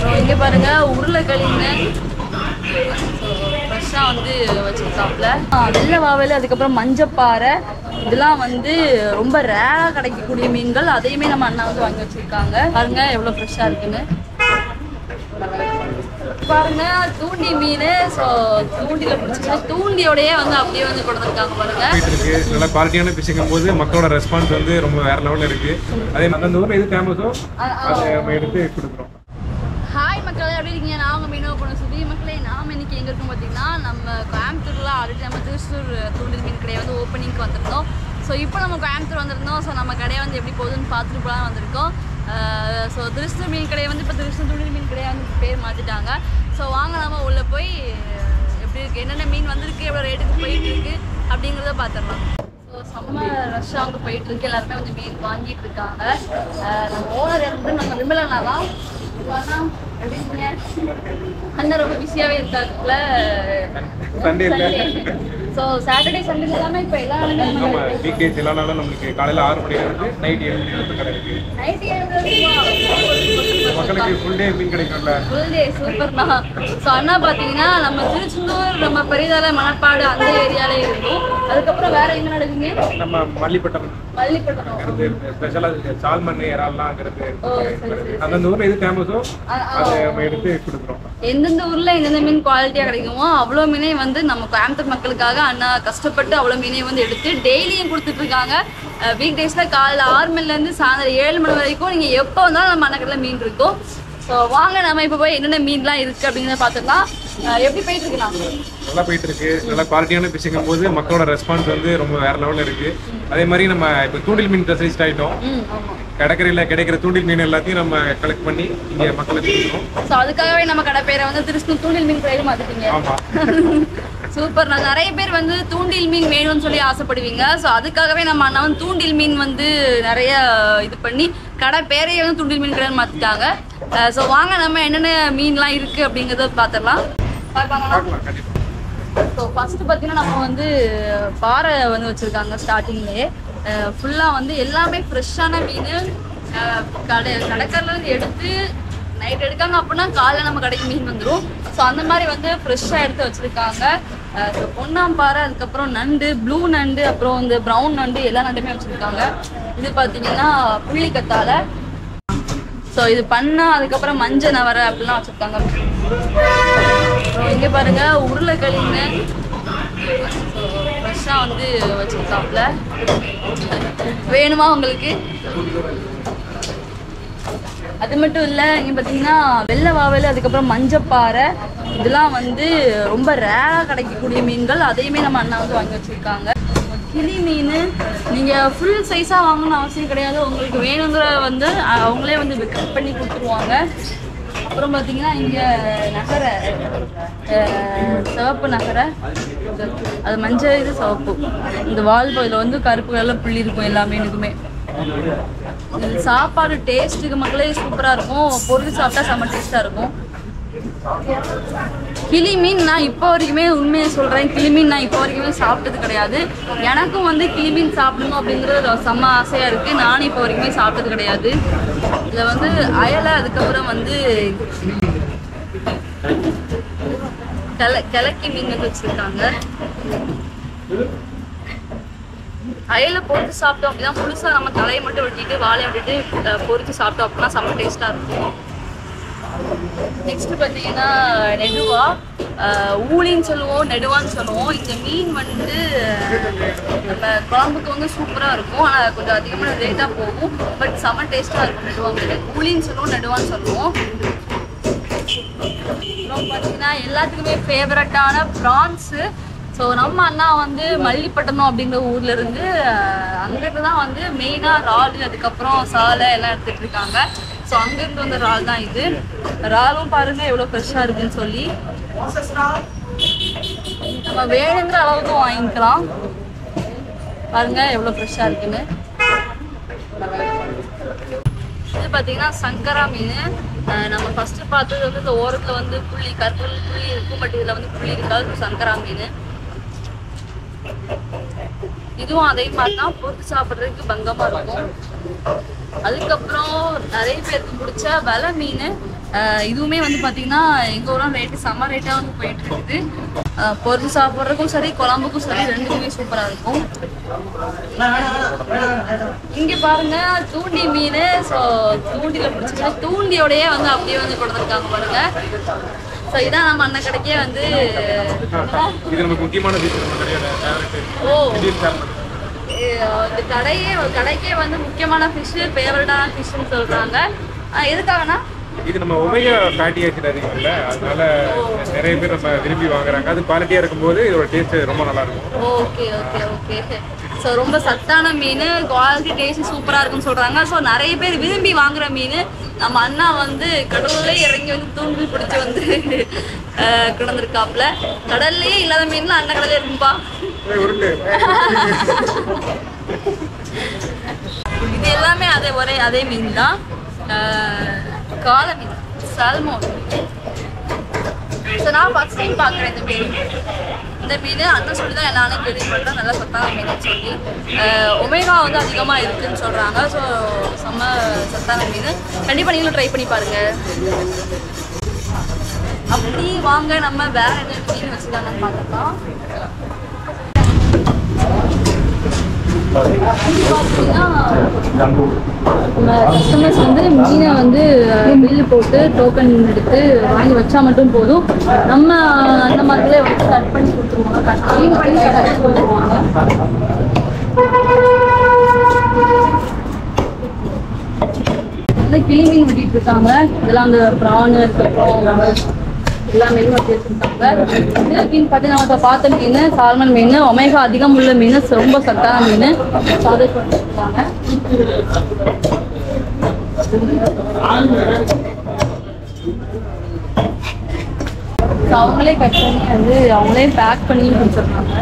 அப்புறம் இங்கே பாருங்க உருளைக்கிழங்கு ஃப்ரெஷ்ஷாக வந்து வச்சுருக்காப்புல வெள்ளை வாவல் அதுக்கப்புறம் மஞ்சப்பாறை இதெல்லாம் வந்து ரொம்ப ரேராக கிடைக்கக்கூடிய மீன்கள் அதையுமே நம்ம அண்ணா வந்து வாங்கி வச்சுருக்காங்க பாருங்க எவ்வளோ ஃப்ரெஷ்ஷாக இருக்குன்னு பாருங்க தூண்டி மீன் ஸோ தூண்டில பிடிச்சிருக்கா தூண்டியோடயே வந்து அப்படியே வந்து கொடுத்துருக்காங்க பாருங்க போயிட்டு இருக்கு நல்ல குவாலிட்டியான ஃபிஷிங்கும் போது மக்களோட ரெஸ்பான்ஸ் வந்து ரொம்ப வேற லெவலில் இருக்கு அதே மாதிரி அந்த ஊரில் எது ஃபேமஸோ அதை நம்ம எடுத்து கொடுக்குறோம் ஹாய் மக்களே எப்படி இருக்கீங்க நான் உங்கள் மீனவ பொண்ணு சுதி மக்களே நாம் இன்னைக்கு எங்கே இருக்கோம் பார்த்தீங்கன்னா நம்ம கோயம்புத்தூரில் ஆல்ரெடி நம்ம திருச்சூர் தூண்டில் மீன் கடையை வந்து ஓப்பனிங்க்கு வந்திருந்தோம் ஸோ இப்போ நம்ம கோயம்புத்தூர் வந்திருந்தோம் ஸோ நம்ம கடையை வந்து எப்படி போகுதுன்னு பார்த்துட்டு போகலாம் வந்திருக்கோம் ஸோ திருச்சூர் மீன் கடை வந்து இப்போ திருச்சூர் தூண்டில் மீன் கடையை வந்து பேர் மாற்றிட்டாங்க ஸோ வாங்க நம்ம உள்ளே போய் எப்படி இருக்குது என்னென்ன மீன் வந்திருக்கு எவ்வளோ ரேட்டுக்கு போயிட்டு இருக்கு அப்படிங்கிறத பார்த்துடலாம் ஸோ செம்ம ரஷ்ஷாக அங்கே போயிட்டு இருக்கு எல்லாருமே வந்து மீன் வாங்கிட்டு இருக்காங்க அஹ் நம்ம ஓனர் இருந்து நம்ம விமலனா தான் அண்ணா, எப்படி இருக்கீங்க? அண்ணா ரொம்ப பிஸியாகவே இருக்காருல Sunday இல்ல. ஸோ சாட்டர்டே சண்டே எல்லாமே இப்போ எல்லா நாளுமே நம்ம வீக்கேஜ் எல்லா நாளும் நம்மளுக்கு காலையில் ஆறு மணிலேருந்து நைட் ஏழு மணி வரைக்கும் கடை இருக்கு நைட்டு ஏழு மக்களுக்கு ஃபுல் டே மீன் கிடைக்கும்ல ஃபுல் டே சூப்பர்ண்ணா ஸோ அண்ணா பார்த்தீங்கன்னா நம்ம திருச்செந்தூர் நம்ம பெரிதால மணப்பாடு அந்த ஏரியாலே இருக்கும் அதுக்கப்புறம் வேற எங்க நடக்குங்க நம்ம மல்லிப்பட்டம் மல்லிப்பட்டணம் இருந்து ஸ்பெஷலாக சால்மன் இறால்லாம் ஓ, சரி, சரி. அந்தந்த ஊரில் எது ஃபேமஸோ ஆ, ஆ. அதை நம்ம எடுத்து கொடுக்குறோம் எந்தெந்த ஊர்ல எந்தெந்த மீன் குவாலிட்டியா கிடைக்குமோ அவ்வளோ மீனே வந்து நம்ம கோயம்புத்தூர் மக்களுக்காக அண்ணா கஷ்டப்பட்டு அவ்வளோ மீனே வந்து எடுத்து டெய்லியும் கொடுத்துட்டு இருக்காங்க வீக் டேஸ்ல காலைல ஆறு மணில இருந்து சாயந்தரம் ஏழு மணி வரைக்கும் நீங்க எப்போ வந்தாலும் நம்ம அண்ணக்கடல மீன் இருக்கும் ஸோ வாங்க நம்ம இப்போ போய் என்னென்ன மீன்லாம் இருக்கு அப்படிங்கிறத பார்த்துக்கலாம் அஹ் எப்படி போயிட்டு இருக்குண்ணா நல்லா போயிட்டு இருக்கு நல்ல குவாலிட்டியான ஃபிஷிங்கும் போது மக்களோட ரெஸ்பான்ஸ் வந்து ரொம்ப வேற லெவலில் இருக்கு அதே மாதிரி நம்ம இப்போ தூண்டில் மீன் ஸ்பெஷலிஸ்ட் ஆயிட்டோம் ம் ஆமாம் கடற்கரையில் கிடைக்கிற தூண்டில் மீன் எல்லாத்தையும் நம்ம கலெக்ட் பண்ணி இங்கே மக்களுக்கு கொடுக்குறோம் ஸோ அதுக்காகவே நம்ம கடை பேரை வந்து திருஷ்ணு தூண்டில் மீன் கடையில் மாற்றிட்டீங்க ஆமா சூப்பர் நான் நிறைய பேர் வந்து தூண்டில் மீன் வேணும்னு சொல்லி ஆசைப்படுவீங்க ஸோ அதுக்காகவே நம்ம அண்ணா வந்து தூண்டில் மீன் வந்து நிறைய இது பண்ணி கடை பேரையே வந்து தூண்டில் மீன் கடைன்னு மாற்றிட்டாங்க ஸோ வாங்க நம்ம என்னென்ன மீன்லாம் இருக்கு அப்படிங்கிறத பார்த்துடலாம் பார்ப்பாங்களா பார்க்கலாம் கண்டிப்பா ஸோ ஃபஸ்ட்டு பார்த்தீங்கன்னா நம்ம வந்து பாறை வந்து வச்சுருக்காங்க ஸ்டார்டிங்லேயே ஃபுல்லாக வந்து எல்லாமே ஃப்ரெஷ்ஷான மீன் அஹ், கடை கடற்கரையிலேருந்து எடுத்து நைட் எடுக்காங்க அப்படின்னா காலைல நம்ம கடைக்கு மீன் வந்துடும் ஸோ அந்த மாதிரி வந்து ஃப்ரெஷ்ஷாக எடுத்து வச்சுருக்காங்க ஸோ பொன்னாம்பாறை அதுக்கப்புறம் நண்டு ப்ளூ நண்டு அப்புறம் இந்த ப்ரௌன் நண்டு எல்லா நண்டுமே வச்சுருக்காங்க இது பார்த்தீங்கன்னா புள்ளிக்கத்தாழை ஸோ இது பண்ணா அதுக்கப்புறம் மஞ்சள் நவரை அப்படிலாம் வச்சுருக்காங்க அப்புறம் இங்கே பாருங்க உருளைக்கிழங்கு ஃப்ரெஷ்ஷாக வந்து வச்சுருக்காப்புல வேணுமா உங்களுக்கு அது மட்டும் இல்லை இங்கே பார்த்தீங்கன்னா வெள்ளை வாவல் அதுக்கப்புறம் மஞ்சப்பாறை இதெல்லாம் வந்து ரொம்ப ரேராக கிடைக்கக்கூடிய மீன்கள் அதையுமே நம்ம அண்ணா வந்து வாங்கி வச்சுருக்காங்க கிளி மீன் நீங்கள் ஃபுல் சைஸாக வாங்கணும்னு அவசியம் கிடையாது உங்களுக்கு வேணுங்கிற வந்து அஹ், அவங்களே வந்து கட் பண்ணி கொடுத்துருவாங்க அப்புறம் பார்த்தீங்கன்னா இங்கே நகரை அஹ், சிவப்பு நகரை அது மஞ்சள் இது சிவப்பு இந்த வால் பகுதியில் வந்து கருப்பு கலரில் புள்ளி இருக்கும் எல்லா மீனுக்குமே இது சாப்பாடு டேஸ்ட்டுக்கு மக்களே சூப்பராக இருக்கும் பொருள் சாப்பிட்டா செம்ம டேஸ்ட்டாக இருக்கும் கிளி மீன் நான் இப்போ வரைக்குமே உண்மையை சொல்கிறேன் கிளி மீன் நான் இப்போ வரைக்குமே சாப்பிட்டது கிடையாது எனக்கும் வந்து கிளி மீன் சாப்பிடணும் அப்படிங்கிறது ஒரு செம்ம ஆசையாக இருக்குது நானும் இப்போ வரைக்குமே சாப்பிட்டது கிடையாது இதில் வந்து அயலை அதுக்கப்புறம் வந்து கிள கிழக்கி மீன் வந்து வச்சுருக்காங்க அயல பொரிச்சு சாப்பிட்டோம் அப்படின்னா முழுசா நம்ம தலையை மட்டும் வெட்டிட்டு வாழையை விட்டுட்டு அஹ், பொரிச்சு சாப்பிட்டோம் அப்படின்னா செம்ம டேஸ்டா இருக்கும் நெக்ஸ்ட் பார்த்தீங்கன்னா நெடுவா அஹ், ஊளின்னு சொல்லுவோம் நெடுவான்னு சொல்லுவோம் இந்த மீன் வந்து அஹ், நம்ம குழம்புக்கு வந்து சூப்பராக இருக்கும் ஆனால் கொஞ்சம் அதிகமான ரேட்டாக போகும் பட் செம்ம டேஸ்ட்டாக இருக்கும் நெடுவா மீன் ஊளின்னு சொல்லுவோம் நெடுவான்னு சொல்லுவோம் அப்புறம் பார்த்தீங்கன்னா எல்லாத்துக்குமே ஃபேவரட்டான ப்ரான்ஸு ஸோ நம்ம அண்ணா வந்து மல்லிப்பட்டணம் அப்படிங்கிற ஊர்ல இருந்து அஹ், அங்கிருந்து தான் வந்து மெயினாக இறால் அதுக்கப்புறம் சாலை எல்லாம் எடுத்துட்டு இருக்காங்க ஸோ அங்கிருந்து வந்த இறால் தான் இது இறாலும் பாருங்க எவ்வளோ ஃப்ரெஷ்ஷாக இருக்குன்னு சொல்லி நம்ம வேணுங்கிற அளவுக்கு வாங்கிக்கலாம் பாருங்க எவ்வளோ ஃப்ரெஷ்ஷாக இருக்குன்னு இது பார்த்தீங்கன்னா சங்கரா மீன் அஹ் நம்ம ஃபர்ஸ்ட் பார்த்தது வந்து இந்த ஓரத்தில் வந்து புள்ளி கருப்பு புள்ளி இருக்கும் பட் இதில் வந்து புள்ளி இருக்காது சங்கரா மீன் இதுவும் அதே மாதிரி தான் பொறுத்து சாப்பிட்றதுக்கு பங்கமாக இருக்கும் அதுக்கப்புறம் நிறைய பேருக்கு பிடிச்ச வலை மீன் அஹ் இதுவுமே வந்து பார்த்தீங்கன்னா எங்கள் ஊரெலாம் ரேட்டு செம்ம ரேட்டாக வந்து போயிட்டு இருக்குது அஹ் பொரிச்சு சாப்பிட்றதுக்கும் சரி குழம்புக்கும் சரி ரெண்டுக்குமே சூப்பராக இருக்கும் இங்கே பாருங்க தூண்டி மீன் ஸோ தூண்டில பிடிச்சிருக்கா தூண்டியோடயே வந்து அப்படியே வந்து கொடுத்துருக்காங்க பாருங்க ஸோ இதான் நம்ம அண்ணன் கடைக்கே வந்து இது நமக்கு முக்கியமான டிஷ் நம்ம கடையோட ஃபேவரட் ஓ திடீர் சாப்பிடுறது அஹ் இந்த கடையே கடைக்கே வந்து முக்கியமான ஃபிஷ் ஃபேவரட்டான ஃபிஷ்னு சொல்கிறாங்க எதுக்காகனா இது நம்ம ஒமேகா ஃபேட்டி ஆசிட் அதிகம் இல்லை அதனால நிறைய பேர் நம்ம விரும்பி வாங்குறாங்க அது குவாலிட்டியா இருக்கும்போது இதோட டேஸ்ட் ரொம்ப நல்லா இருக்கும் ஓகே ஓகே ஓகே ஸோ ரொம்ப சத்தான மீன் குவாலிட்டி டேஸ்ட் சூப்பராக இருக்குன்னு சொல்கிறாங்க ஸோ நிறைய பேர் விரும்பி வாங்குற மீன் நம்ம அண்ணா வந்து கடல்லே இறங்கி வந்து தூண்டில் பிடிச்சி வந்து அஹ், கிடந்திருக்காப்புல கடல்லையே இல்லாத மீன்லாம் அண்ணன் கடலே இருக்கும்பா ஏய், உருட்டு இது எல்லாமே அதே ஒரே அதே மீன் தான் காலை மீன் சால்மோன் ஸோ நான் ஃபர்ஸ்ட் டைம் பார்க்குறேன் இந்த மீன் இந்த மீன் அண்ணன் சொல்லி தான் நானும் கேள்விப்பட்டேன் நல்லா சத்தான மீன் சொல்லி அஹ், ஒமேகா வந்து அதிகமாக இருக்குன்னு சொல்கிறாங்க ஸோ செம்ம சத்தான மீன் கண்டிப்பாக நீங்களும் ட்ரை பண்ணி பாருங்க அப்படி வாங்க நம்ம வேற என்ன மீன் வச்சுருக்காங்கன்னு பார்க்கலாம் பார்த்தீங்கன்னா நம்ம கஸ்டமர்ஸ் வந்து மீனை வந்து பில்லு போட்டு டோக்கன் எடுத்து வாங்கி வச்சா மட்டும் போதும் நம்ம அந்த மாதிரிலே வந்து கட் பண்ணி கொடுத்துருவாங்க கட் பண்ணி பண்ணி கட் பண்ணி கொடுத்துருவாங்க இந்த கிளி மீன் வெட்டிட்டு இருக்காங்க இதெல்லாம் அந்த ப்ரான் அதுக்கப்புறம் எல்லா மீனும் வச்சு வச்சிருக்காங்க இந்த மீன் பார்த்தீங்கன்னா நம்ம இப்போ பார்த்த மீன் சால்மன் மீன் ஒமேகா அதிகம் உள்ள மீன் ரொம்ப சத்தான மீன் So அதை கொடுத்துருக்காங்க So அவங்களே கட் பண்ணி வந்து அவங்களே பேக் பண்ணி கொடுத்துருக்காங்க